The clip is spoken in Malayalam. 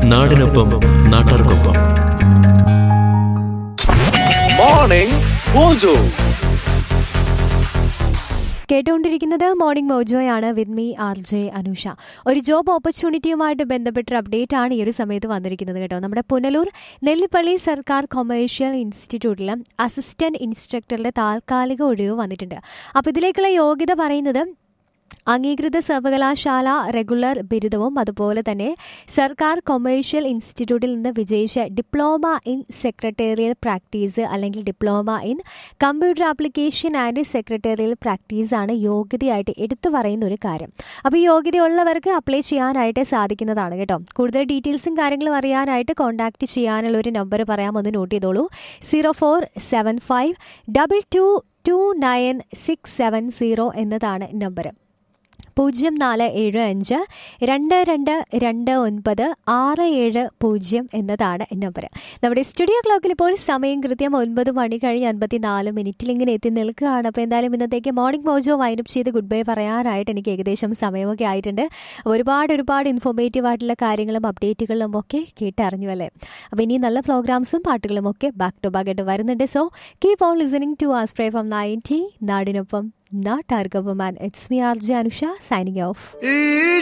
നാടിനൊപ്പം നാട്ടാർക്കൊപ്പം മോർണിംഗ് മോജോ കേട്ടുകൊണ്ടിരിക്കുന്നത് മോർണിംഗ് മോജോയാണ് with me R J Anusha ഒരു ജോബ് ഓപ്പർച്യൂണിറ്റിയുമായിട്ട് ബന്ധപ്പെട്ട അപ്ഡേറ്റ് ആണ് ഈ ഒരു സമയത്ത് വന്നിരിക്കുന്നത് കേട്ടോ നമ്മുടെ പുനലൂർ നെല്ലിപ്പള്ളി സർക്കാർ കൊമേഴ്ഷ്യൽ ഇൻസ്റ്റിറ്റ്യൂട്ടിൽ അസിസ്റ്റന്റ് ഇൻസ്ട്രക്ടറുടെ താൽക്കാലിക ഒഴിവ് വന്നിട്ടുണ്ട് അപ്പോൾ ഇതിലേക്കുള്ള യോഗ്യത പറയുന്നത് അംഗീകൃത സർവകലാശാല റെഗുലർ ബിരുദവും അതുപോലെ തന്നെ സർക്കാർ കൊമേഴ്ഷ്യൽ ഇൻസ്റ്റിറ്റ്യൂട്ടിൽ നിന്ന് വിജയിച്ച ഡിപ്ലോമ ഇൻ സെക്രട്ടേറിയൽ പ്രാക്ടീസ് അല്ലെങ്കിൽ diploma in computer application and secretarial practice ആണ് യോഗ്യതയായിട്ട് എടുത്തു പറയുന്ന ഒരു കാര്യം അപ്പോൾ ഈ യോഗ്യതയുള്ളവർക്ക് അപ്ലൈ ചെയ്യാനായിട്ട് സാധിക്കുന്നതാണ് കേട്ടോ കൂടുതൽ ഡീറ്റെയിൽസും കാര്യങ്ങളും അറിയാനായിട്ട് കോൺടാക്ട് ചെയ്യാനുള്ള ഒരു നമ്പർ പറയാം ഒന്ന് നോട്ട് ചെയ്തോളൂ zero four seven five double two two nine six seven zero എന്നതാണ് നമ്പർ പൂജ്യം നാല് ഏഴ് അഞ്ച് രണ്ട് രണ്ട് രണ്ട് ഒൻപത് ആറ് ഏഴ് പൂജ്യം എന്നതാണ് നമ്പർ നമ്മുടെ സ്റ്റുഡിയോ ക്ലോക്കിൽ ഇപ്പോൾ സമയം കൃത്യം ഒൻപത് മണി കഴിഞ്ഞ് അൻപത്തി നാല് മിനിറ്റിൽ ഇങ്ങനെ എത്തി നിൽക്കുകയാണ് അപ്പോൾ എന്തായാലും ഇന്നത്തേക്ക് മോർണിംഗ് മോജോ വൈൻഡപ്പ് ചെയ്ത് ഗുഡ് ബൈ പറയാനായിട്ട് എനിക്ക് ഏകദേശം സമയമൊക്കെ ആയിട്ടുണ്ട് ഒരുപാട് ഒരുപാട് ഇൻഫോർമേറ്റീവ് ആയിട്ടുള്ള കാര്യങ്ങളും അപ്ഡേറ്റുകളും ഒക്കെ കേട്ടറിഞ്ഞു അല്ലേ അപ്പോൾ ഇനി നല്ല പ്രോഗ്രാംസും പാട്ടുകളും ഒക്കെ ബാക്ക് ടു ബാക്ക് ആയിട്ട് വരുന്നുണ്ട് so keep on listening to us fry from ninety നാടിനൊപ്പം നാട്ടാർക്കൊപ്പം and it's me R J Anusha signing off ഈ